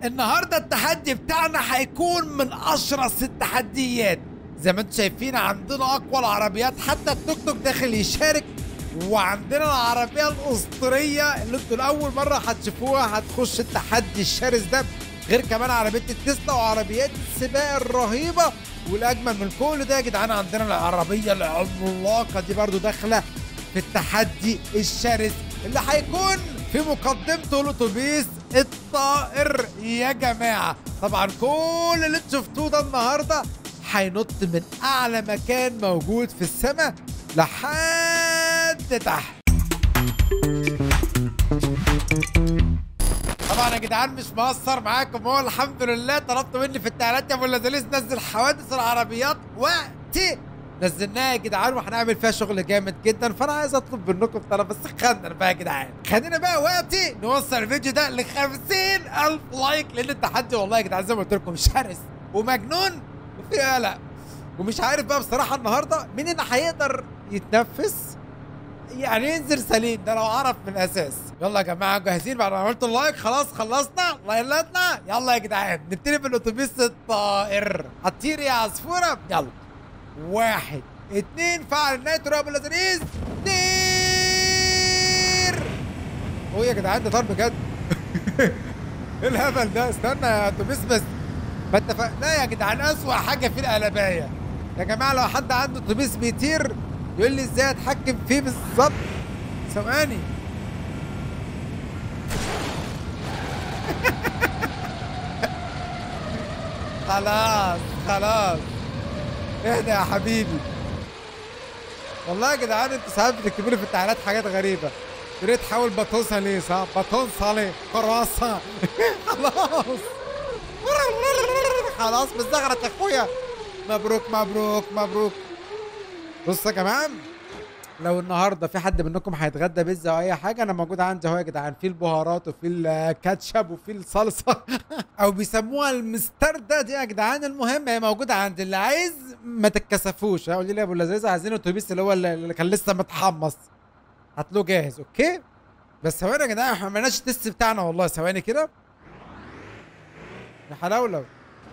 النهارده التحدي بتاعنا هيكون من اشرس التحديات زي ما انتم شايفين عندنا اقوى العربيات حتى التوك توك داخل يشارك وعندنا العربيه الاسطوريه اللي انتوا لاول مره هتشوفوها هتخش التحدي الشرس ده غير كمان عربيه التسلا وعربيات السباق الرهيبه والاجمل من كل ده يا جدعان عندنا العربيه العملاقه دي برضو داخله في التحدي الشرس اللي هيكون في مقدمته الاتوبيس الطائر يا جماعه طبعا كل اللي انتوا شفتوه ده النهارده هينط من اعلى مكان موجود في السماء لحد تحت طبعا يا جدعان مش مقصر معاكم هو الحمد لله طلبتوا مني في التعليقات يا ابو اللذيذ نزل حوادث العربيات وقتي نزلناها يا جدعان وهنعمل فيها شغل جامد جدا فانا عايز اطلب منكم طلب بس خلينا بقى يا جدعان خلينا بقى وقتي نوصل الفيديو ده ل 50000 لايك لان التحدي والله يا جدعان زي ما قلت لكم شرس ومجنون وفي قلق ومش عارف بقى بصراحه النهارده مين اللي هيقدر يتنفس يعني ينزل سليم ده لو عرف من الاساس يلا يا جماعه جاهزين بعد ما عملتوا اللايك خلاص خلصنا لايلاتنا يلا يا جدعان نبتدي بالاتوبيس الطائر هتطير يا عصفوره يلا واحد اتنين فعل النايترو يا ابو اللذيذ طير هو يا جدعان ده طار بجد ايه الهبل ده استنى يا اتوبيس بس ما اتفقنا يا جدعان اسوأ حاجه في القلبايه يا جماعه لو حد عنده اتوبيس بيطير يقول لي ازاي اتحكم فيه بالظبط ثواني خلاص خلاص اهدى يا حبيبي والله يا جدعان انتوا ساعات بتكتبوا لي في التعليقات حاجات غريبه يا ريت حاول بطوسها ليه صح بطوسها ليه كراسه خلاص خلاص بالزغرة يا اخويا مبروك مبروك مبروك بص يا جماعه لو النهارده في حد منكم هيتغدى بيتزا او اي حاجه انا موجود عندي اهو يا جدعان في البهارات وفي الكاتشب وفي الصلصه او بيسموها المستردة دي يا جدعان المهم هي موجوده عندي اللي عايز ما تتكسفوش قول لي يا ابو اللذيذ عايزين اتوبيس اللي هو اللي كان لسه متحمص هتلاقوه جاهز اوكي بس ثواني يا جدعان احنا ما عملناش التست بتاعنا والله ثواني كده يا حلاوه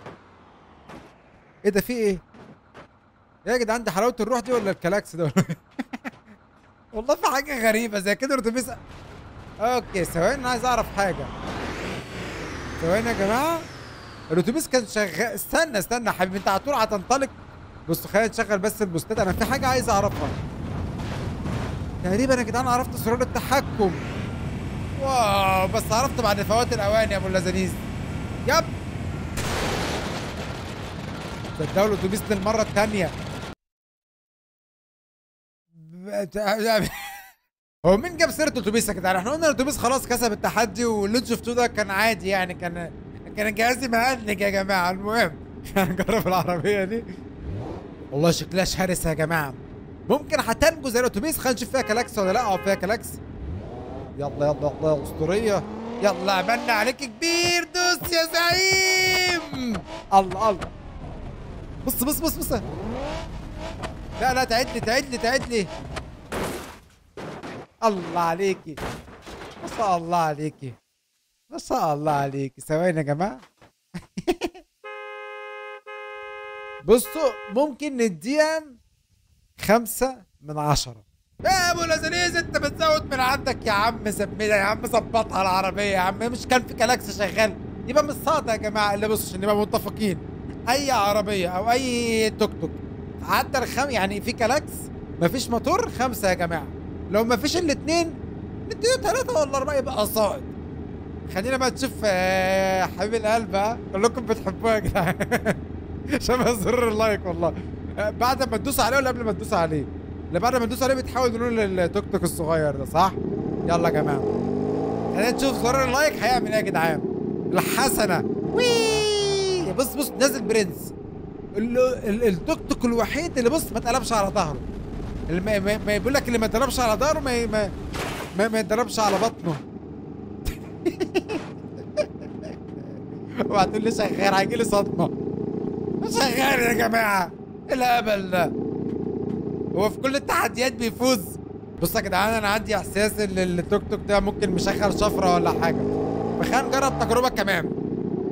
ايه ده في ايه؟ ايه يا جدعان ده حلاوه الروح دي ولا الكلاكس ده ولا إيه؟ والله في حاجه غريبه زي كده الاتوبيس اوكي ثواني انا عايز اعرف حاجه ثواني يا جماعه الاتوبيس كان شغال استنى استنى يا حبيبي انت على طول هتنطلق بص خلينا نشغل بس البوستات انا في حاجه عايز اعرفها تقريبا يا جدعان عرفت زرار التحكم واو بس عرفت بعد فوات الاوان يا ابو اللذيذ يب صدقوا الاتوبيس للمره الثانيه هو مين جاب سيره الاتوبيس يا جدعان؟ احنا قلنا الاتوبيس خلاص كسب التحدي واللي انتوا شفتوه ده كان عادي يعني كان كان جهازي مهنج يا جماعه المهم هنجرب العربيه دي والله شكلها شرسه يا جماعه ممكن هتنجو زي الاتوبيس خلينا نشوف فيها كلاكس ولا لا او فيها كلاكس يلا يلا يلا يا اسطوريه يلا عملنا عليك كبير دوس يا زعيم الله الله بص بص بص بص لا لا تعد لي تعد لي تعد لي الله عليكي ما شاء الله عليكي ما شاء الله عليكي ثواني يا جماعه بصوا ممكن نديها خمسة من عشرة يا ابو لذيذ انت بتزود من عندك يا عم سميها يا عم ظبطها العربية يا عم مش كان في كلاكس شغال يبقى مش صادق يا جماعة اللي بصوا عشان نبقى متفقين اي عربية او اي توك توك عدى الخم يعني في كلاكس مفيش موتور خمسة يا جماعة لو مفيش الاتنين نديله ثلاثة ولا أربعة يبقى قصائد خلينا بقى نشوف آه، حبيب القلب ها كلكم بتحبوها يا جدعان شبه زر اللايك والله آه، بعد ما تدوس عليه ولا قبل ما تدوس عليه؟ اللي بعد ما تدوس عليه بيتحول لون التوك توك الصغير ده صح؟ يلا يا جماعة خلينا نشوف زر اللايك هيعمل ايه يا جدعان الحسنة وي بص بص نازل برنس ال- ال- التوك توك الوحيد اللي بص ما اتقلبش على ظهره اللي ما, ما, ما بيقول لك اللي ما اتضربش على ظهره ما ما ما, ما يتضربش على بطنه اوعى تقول لي شغال هيجي لي صدمه شغال يا جماعه ايه الهبل ده هو في كل التحديات بيفوز بص يا جدعان انا عندي احساس ان التوك توك ده ممكن مشغل شفره ولا حاجه فخلينا نجرب تجربه كمان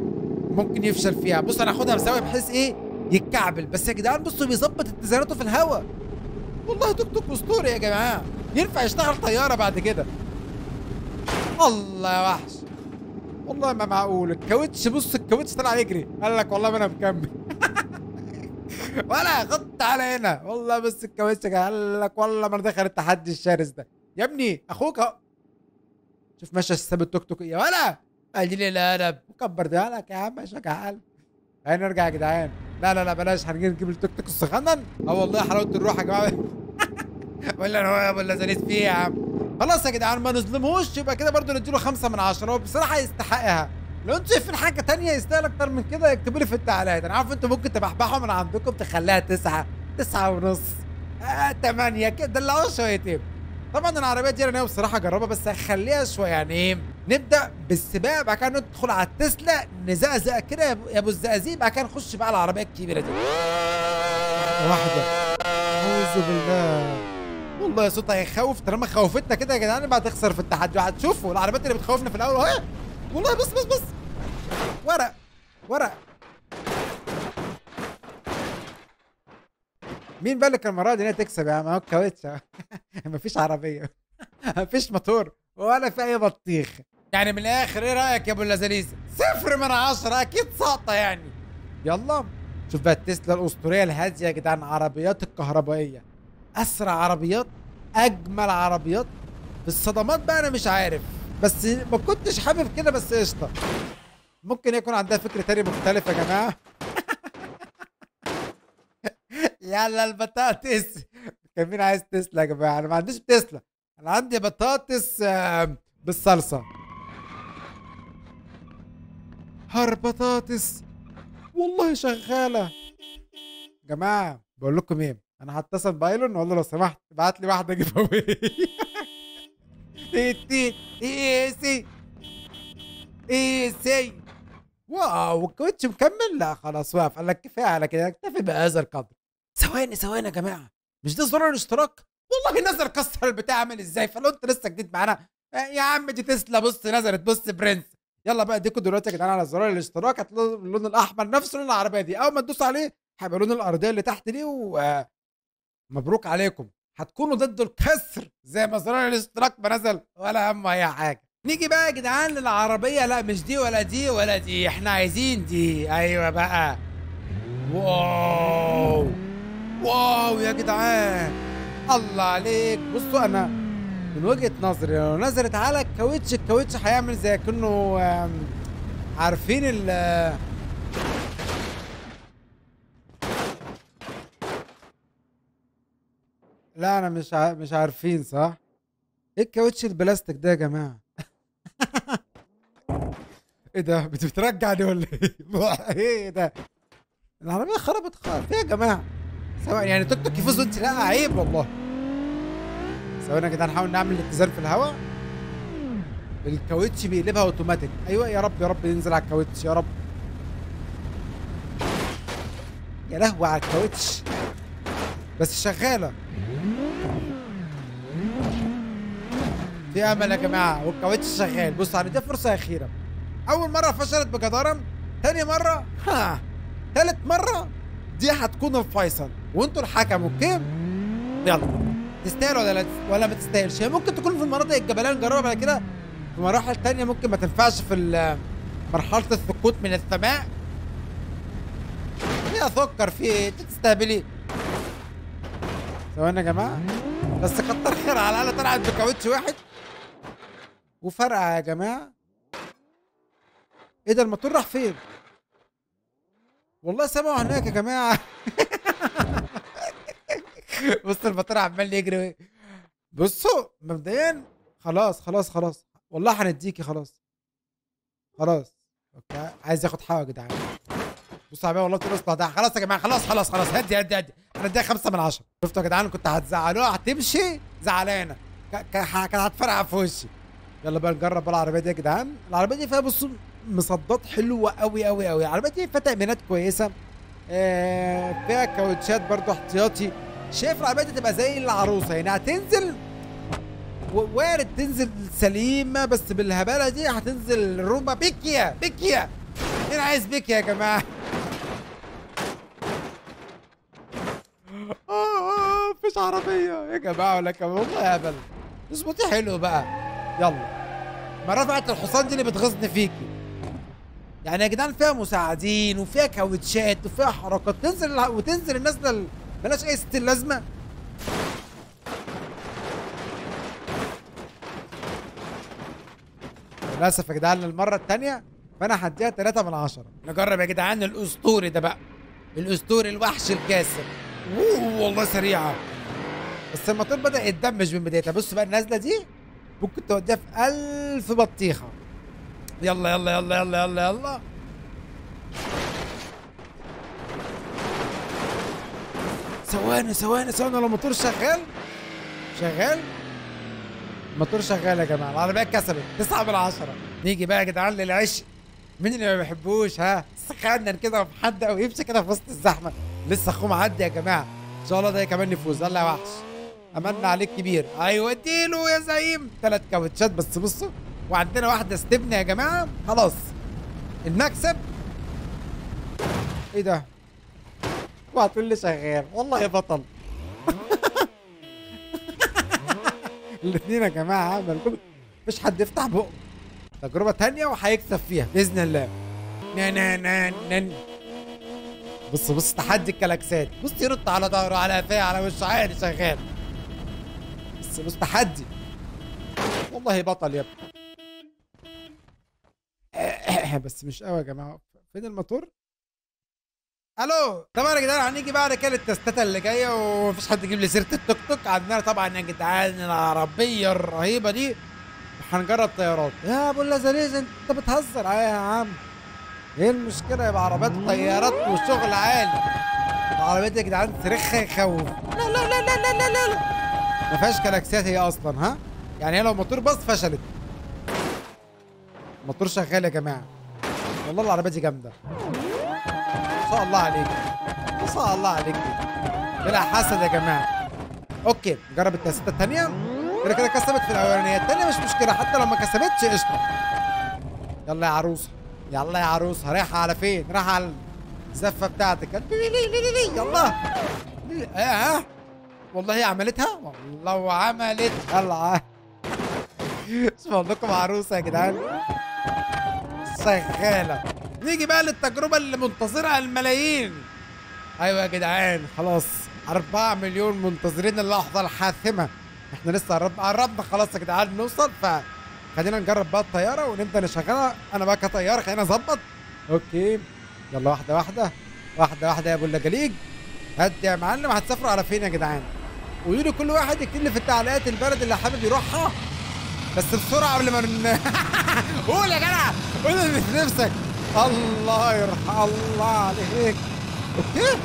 ممكن يفشل فيها بص انا هاخدها بزاويه بحيث ايه يتكعبل بس يا جدعان بصوا بيظبط اتزاناته في الهواء والله توك توك اسطوري يا جماعه ينفع يشتغل طياره بعد كده الله يا وحش والله ما معقول الكاوتش بص الكاوتش طلع يجري قال لك والله ما انا مكمل ولا خد تعالى هنا والله بس الكاوتش قال لك والله ما انا داخل التحدي الشرس ده يا ابني اخوك اهو شوف ماشي ساب التوك توك يا ولا قال لي لا انا مكبر ده لك يا عم شجع هاي نرجع يا جدعان لا لا لا بلاش هنجي نجيب التوك توك السخنن اه والله حلاوه الروح يا جماعه ولا انا هو يا ابو اللذيذ فيه يا عم خلاص يا جدعان ما نظلمهوش يبقى كده برضه نديله خمسة من عشرة هو بصراحة يستحقها لو انتوا شايفين حاجة تانية يستاهل أكتر من كده اكتبوا لي في التعليقات أنا عارف انتوا ممكن تبحبحوا من عندكم تخليها تسعة تسعة ونص آه تمانية كده دلعوها شويتين طبعا العربية دي أنا بصراحة أجربها بس هخليها شوية يعني إيه نبدأ بالسباق بعد كده ندخل على التسلا نزقزق كده يا أبو- يا أبو الزقازيق بعد كده نخش بقى على العربية الكبيرة دي واحدة أعوذ بالله والله يا صوتها هيخوف طالما خوفتنا كده يا جدعان يبقى هتخسر في التحدي هتشوفوا العربيات اللي بتخوفنا في الاول اهي والله بص بص بص ورق ورق مين بالك المره دي ان هي تكسب يا عم اهو الكاوتش مفيش عربيه مفيش موتور ولا في اي بطيخ يعني من الاخر ايه رايك يا ابو اللذيذ صفر من عشرة اكيد ساقطه يعني يلا شوف بقى التسلا الاسطوريه الهاديه يا جدعان عربيات الكهربائيه اسرع عربيات اجمل عربيات في الصدمات بقى انا مش عارف بس ما كنتش حابب كده بس قشطه ممكن يكون عندها فكر تاني مختلف يا جماعه يلا البطاطس كان مين عايز تسلا يا جماعه انا ما عنديش تسلا انا عندي بطاطس آه، بالصلصه هر بطاطس والله شغاله جماعه بقول لكم ايه انا هتصل بايلون واقول له لو سمحت ابعت لي واحده جيف اواي تي تي اي سي اي سي واو الكوتش مكمل لا خلاص واقف قال لك كفايه على كده اكتفي بهذا القدر ثواني ثواني يا جماعه مش ده زرار الاشتراك والله نزل كسر البتاع عامل ازاي فلو انت لسه جديد معانا آه، يا عم دي تسلا بص نزلت بص برنس يلا بقى اديكم دلوقتي يا جدعان على زرار الاشتراك هتلاقوا اللون الاحمر نفس لون العربيه دي اول ما تدوس عليه هيبقى لون الارضيه اللي تحت دي و آه، مبروك عليكم هتكونوا ضد الكسر زي ما زرار الاشتراك ما نزل ولا هم اي حاجه نيجي بقى يا جدعان للعربيه لا مش دي ولا دي ولا دي احنا عايزين دي ايوه بقى واو واو يا جدعان الله عليك بصوا انا من وجهه نظري لو نزلت على الكاوتش الكاوتش هيعمل زي كانه آم، عارفين ال لا انا مش ع... مش عارفين صح ايه الكاوتش البلاستيك ده يا جماعه ايه ده بت- بترجع دي ولا ايه ايه ده العربيه خربت خالص ايه يا جماعه سواء يعني توك توك يفوز وانت لا عيب والله ثواني يا جدعان نحاول نعمل اتزان في الهواء الكاوتش بيقلبها اوتوماتيك ايوه يا رب يا رب ينزل على الكاوتش يا رب يا لهوي على الكاوتش بس شغاله في امل يا جماعه والكاوتش شغال بص هنديها فرصه اخيره اول مره فشلت بجدارة تاني مره ها تالت مره دي هتكون الفيصل وانتوا الحكم اوكي يلا تستاهل ولا لا ولا ما تستاهلش هي ممكن تكون في المناطق الجبليه نجربها بعد كده في مراحل تانية ممكن ما تنفعش في ال- مرحله السقوط من السماء فيها سكر في ايه انت تستهبلي ثواني يا جماعه بس كتر خير على الاقل طلعت بكاوتش واحد وفرقع يا جماعه ايه ده الموتور راح فين والله سامعوا هناك يا جماعه بص الموتور عمال يجري بصوا مبدئيا خلاص خلاص خلاص والله هنديكي خلاص خلاص اوكي عايز ياخد حقه يا جدعان بصوا يا جماعه والله تقول ده خلاص يا جماعه خلاص خلاص خلاص هدي هدي هدي انا اديها خمسه من عشره شفتوا يا جدعان كنت هتزعلوها هتمشي زعلانه ك- ك- كانت هتفرقع في وشي يلا بقى نجرب بقى العربيه دي يا جدعان العربيه دي فيها بصوا مصدات حلوه قوي قوي قوي العربيه دي فيها تامينات كويسه آه فيها كاوتشات برضو احتياطي شايف العربيه دي تبقى زي العروسه يعني هتنزل و- وارد تنزل سليمه بس بالهباله دي هتنزل روما بيكيا بيكيا مين عايز بيك يا جماعه آه، آه، مفيش عربيه يا جماعه ولا كمان والله يا هبل اظبطي حلو بقى يلا ما رفعت الحصان دي اللي بتغيظني فيكي يعني يا جدعان فيها مساعدين وفيها كاوتشات وفيها حركات تنزل وتنزل الناس لل... بلاش اي ست اللازمه للاسف يا جدعان للمره الثانيه فانا هديها 3 من 10 نجرب يا جدعان الاسطوري ده بقى الاسطوري الوحش الكاسر أوه والله سريعه بس الموتور بدا يتدمج من بدايتها بص بقى النازله دي ممكن توديها في 1000 بطيخه يلا يلا يلا يلا يلا يلا ثواني ثواني ثواني لو الموتور شغال شغال الموتور شغال يا جماعه العربيه كسبت 9 من 10 نيجي بقى يا جدعان للعشق مين اللي ما بيحبوش ها سخنا كده في حد او يمشي كده في وسط الزحمه لسه اخوه معدي يا جماعه ان شاء الله ده كمان يفوز يلا يا وحش املنا عليك كبير ايوه اديله يا زعيم ثلاث كاوتشات بس بصوا وعندنا واحده استبنى يا جماعه خلاص المكسب ايه ده اوعى تقول لي شغال والله يا بطل الاثنين يا جماعه عمل كده مفيش حد يفتح بقه تجربه تانية وهيكسب فيها باذن الله نا نا نا نا بص بص تحدي الكلاكسات بص يرد على ظهره على قفاه على وشه عادي شغال بس بص تحدي والله بطل يا ابني بس مش قوي يا جماعه فين الموتور الو طبعا يا جدعان هنيجي بعد كده التستات اللي جايه ومفيش حد يجيب لي سيره التوك توك عندنا طبعا يا جدعان العربيه الرهيبه دي هنجرب طيارات يا ابو اللذيذ انت بتهزر ايه يا عم ايه المشكله يبقى عربيات طيارات وشغل عالي العربيات دي يا جدعان تاريخها يخوف لا لا لا لا لا لا لا, لا. ما فيهاش كلاكسات هي اصلا ها يعني هي لو موتور باص فشلت الموتور شغال يا جماعه والله العربيه دي جامده ما شاء الله عليك ما شاء الله عليك بلا حسد يا جماعه اوكي نجرب التستة الثانيه كده كده كسبت في الاولانيه الثانيه مش مشكله حتى لو ما كسبتش قشطه يلا يا عروسه يلا يا عروسه رايحه على فين رايحه على الزفه بتاعتك يلا ايه ها والله هي عملتها والله وعملتها يلا مش بقول لكم عروسه يا جدعان شغاله نيجي بقى للتجربه اللي منتظرها الملايين ايوه يا جدعان خلاص 4 مليون منتظرين اللحظه الحاسمه احنا لسه قربنا قربنا خلاص يا جدعان نوصل ف خلينا نجرب بقى الطياره ونبدا نشغلها انا بقى كطيار خلينا نظبط اوكي يلا واحده واحده واحده واحده يا ابو اللجاليج هات يا معلم هتسافروا على فين يا جدعان قولوا لي كل واحد يكتب لي في التعليقات البلد اللي حابب يروحها بس بسرعه قبل ما ن... قول يا جدع قول اللي في نفسك الله يرحم الله عليك اوكي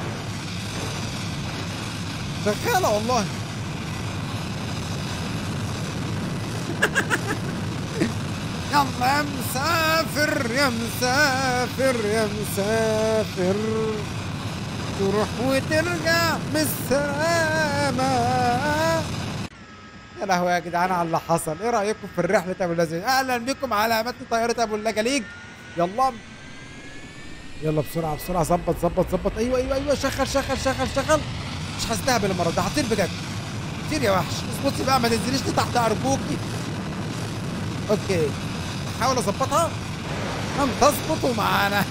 شغاله والله يلا يا مسافر يا مسافر يا مسافر تروح وترجع بالسلامة يا لهوي يا جدعان على اللي حصل ايه رايكم في الرحله ابو اللذيذ اهلا بكم على متن طياره ابو اللجاليج يلا يلا بسرعه بسرعه ظبط ظبط ظبط ايوه ايوه ايوه شغل شغل شغل شغل مش هستهبل المره دي هطير بجد طير يا وحش اظبطي بقى ما تنزليش تحت ارجوكي اوكي احاول اظبطها لم تظبطوا معانا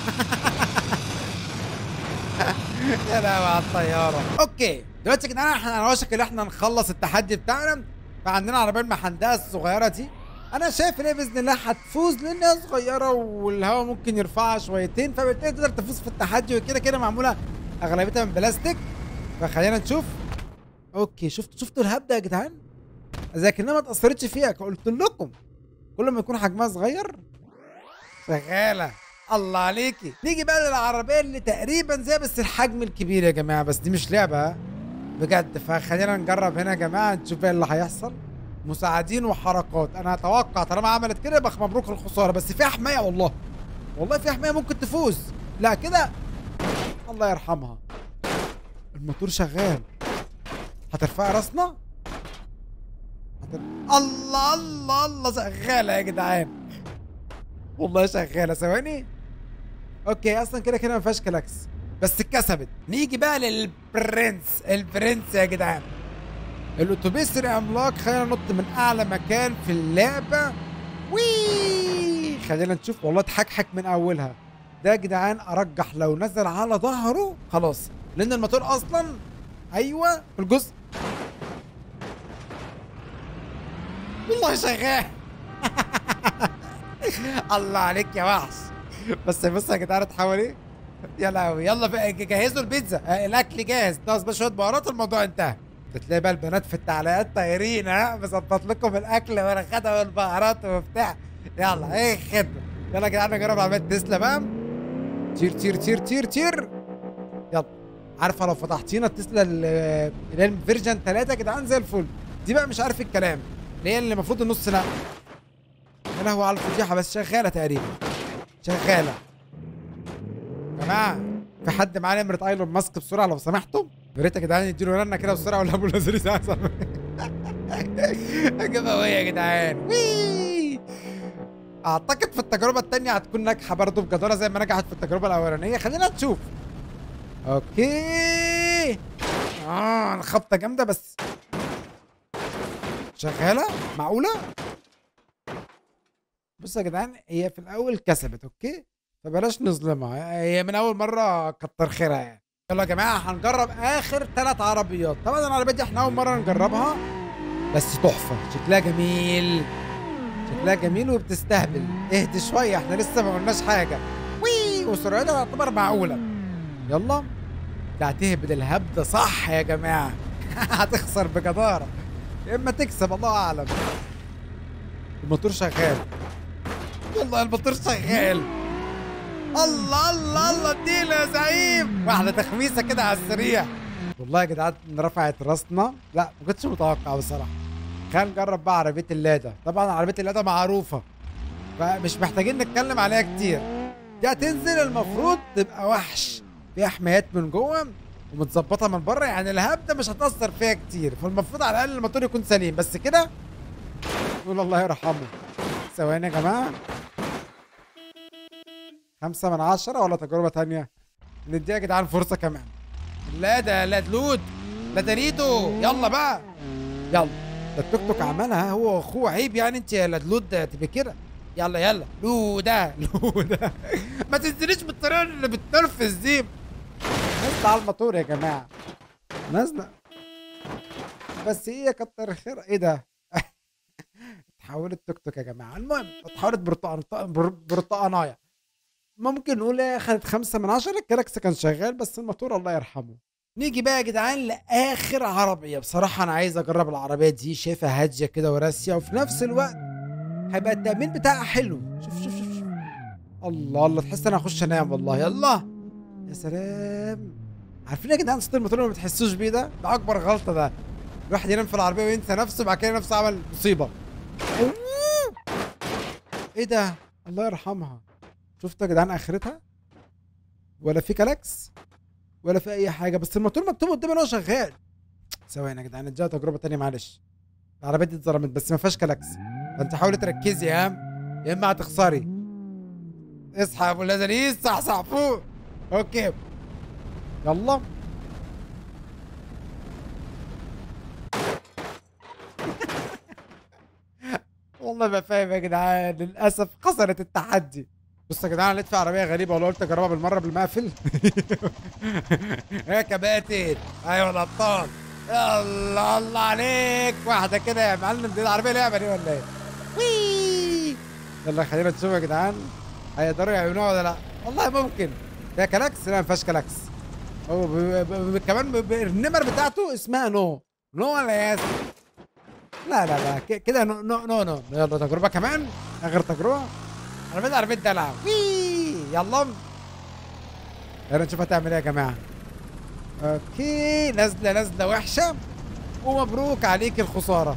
يا لهوي على الطياره اوكي دلوقتي يا جدعان احنا على وشك ان احنا نخلص التحدي بتاعنا فعندنا العربيه المحندقه الصغيره دي انا شايف ان هي باذن الله هتفوز لان هي صغيره والهواء ممكن يرفعها شويتين فبالتالي تقدر تفوز في التحدي وكده كده معموله اغلبيتها من بلاستيك فخلينا نشوف اوكي شفتوا شفتوا الهبده يا جدعان زي كانها ما اتاثرتش فيها قلت لكم كل ما يكون حجمها صغير شغاله الله عليكي نيجي بقى للعربيه اللي تقريبا زي بس الحجم الكبير يا جماعه بس دي مش لعبه ها؟ بجد فخلينا نجرب هنا يا جماعه نشوف ايه اللي هيحصل مساعدين وحركات انا اتوقع طالما عملت كده يبقى مبروك الخساره بس فيها حمايه والله والله فيها حمايه ممكن تفوز لا كده الله يرحمها الموتور شغال هترفعي راسنا هتر... الله الله الله شغاله يا جدعان والله شغاله ثواني اوكي اصلا كده كده ما فيهاش كلاكس بس اتكسبت نيجي بقى للبرنس البرنس يا جدعان الاتوبيس العملاق خلينا ننط من اعلى مكان في اللعبه وي خلينا نشوف والله اتحكحك من اولها ده يا جدعان ارجح لو نزل على ظهره خلاص لان الموتور اصلا ايوه في الجزء والله شغال الله عليك يا وحش بس بص يا جدعان اتحول ايه يا لهوي يلا بقى جهزوا البيتزا آه، الاكل جاهز ناقص بس شويه بهارات الموضوع انتهى بتلاقي بقى البنات في التعليقات طايرين ها مظبط لكم الاكل والغدا والبهارات وبتاع يلا ايه خدمه يلا يا جدعان نجرب عربيه تسلا بقى تير تير تير تير تير يلا عارفه لو فتحتينا التسلا ال- اللي هي الفيرجن 3 يا جدعان زي الفل دي بقى مش عارف الكلام اللي هي اللي المفروض النص لا يا لهوي على الفضيحه بس شغاله تقريبا شغاله يا جماعه في حد معاه نمره ايلون ماسك بسرعه لو سمحتوا يا ريت يا جدعان يديله رنه كده بسرعه ولا ابو لازريس احسن اجيبها وهي يا جدعان وي اعتقد في التجربه الثانيه هتكون ناجحه برضه بجداره زي ما نجحت في التجربه الاولانيه خلينا نشوف اوكي اه الخبطه جامده بس شغاله معقوله بص يا جدعان هي في الاول كسبت اوكي فبلاش نظلمها هي من اول مره كتر خيرها يعني يلا يا جماعه هنجرب اخر ثلاث عربيات طبعا العربيات دي احنا اول مره نجربها بس تحفه شكلها جميل شكلها جميل وبتستهبل اهدي شويه احنا لسه ما قلناش حاجه وي وسرعتها تعتبر معقوله يلا لا تهبد الهبده صح يا جماعه هتخسر بجداره يا اما تكسب الله اعلم الموتور شغال والله الموتور شغال الله الله الله اديله يا زعيم واحده تخميسه كده على السريع والله يا جدعان رفعت راسنا لا ما كنتش متوقع بصراحه خلينا نجرب بقى عربيه اللادا طبعا عربيه اللادا معروفه فمش محتاجين نتكلم عليها كتير دي هتنزل المفروض تبقى وحش فيها حمايات من جوه ومتظبطه من بره يعني الهبده مش هتاثر فيها كتير فالمفروض على الاقل الموتور يكون سليم بس كده نقول الله يرحمه ثواني يا جماعه خمسة من عشرة ولا تجربة تانية؟ نديها يا جدعان فرصة كمان. لا ده لا دلود لا داريتو يلا بقى يلا ده التوك توك عملها هو واخوه عيب يعني انت يا لدلود تبقى كده يلا يلا لوده لوده ما تنزليش بالطريقة اللي بتنرفز دي نازلة على الموتور يا جماعة نازلة بس هي كتر خير ايه ده؟ اتحولت توك توك يا جماعة المهم اتحولت برتقان بر- برتقاناية ممكن نقول ايه اخدت خمسة من عشرة الكلاكس كان شغال بس الموتور الله يرحمه نيجي بقى يا جدعان لاخر عربية بصراحة انا عايز اجرب العربية دي شايفها هادية كده وراسية وفي نفس الوقت هيبقى التأمين بتاعها حلو شوف شوف شوف, شوف. الله الله تحس انا هخش انام والله يلا يا سلام عارفين يا جدعان صوت الموتور اللي ما بتحسوش بيه ده ده اكبر غلطة ده الواحد ينام في العربية وينسى نفسه بعد كده نفسه عمل مصيبة أوه. ايه ده الله يرحمها شفتوا يا جدعان اخرتها ولا في كلاكس ولا في اي حاجه بس الموتور مكتوب قدامي ان هو شغال ثواني يا جدعان اديها تجربه تانية معلش العربيه دي اتظلمت بس ما فيهاش كلاكس فانت حاولي تركزي يا ام يا اما هتخسري اصحى يا ابو اللذيذ صحصح فوق اوكي يلا والله ما فاهم يا جدعان للاسف خسرت التحدي بص يا جدعان انا لقيت في عربيه غريبه ولو قلت اجربها بالمره بالمقفل يا كباتن ايوه الابطال الله الله عليك واحده كده يا معلم دي العربيه لعبه دي ولا ايه؟ وي يلا خلينا نشوف يا جدعان هيقدروا يعينوها ولا لا والله ممكن ده كلاكس لا ما فيهاش كلاكس هو ب- ب- ب- كمان ب- ب- النمر بتاعته اسمها نو نو ولا ياسر لا لا لا ك- كده نو نو نو نو يلا تجربه كمان اخر تجربه انا بدي عربيه دلع وي يلا يلا نشوف هتعمل ايه يا جماعه اوكي نازله نازله وحشه ومبروك عليك الخساره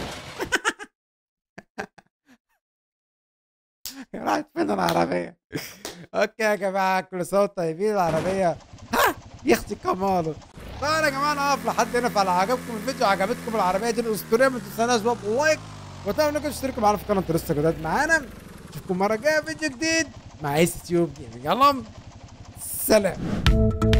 راحت فين العربيه اوكي يا جماعه كل سنه وانتم طيبين العربيه ها يا اختي كمال طبعا يا جماعه نقف لحد هنا فلو عجبكم الفيديو عجبتكم العربيه دي الاسطوريه ما تنسوناش بقى لايك وطبعا انكم تشتركوا معانا في قناه لسه جداد معانا نشوفكم مره جايه فيديو جديد مع اس تيوب جيمنج يلا سلام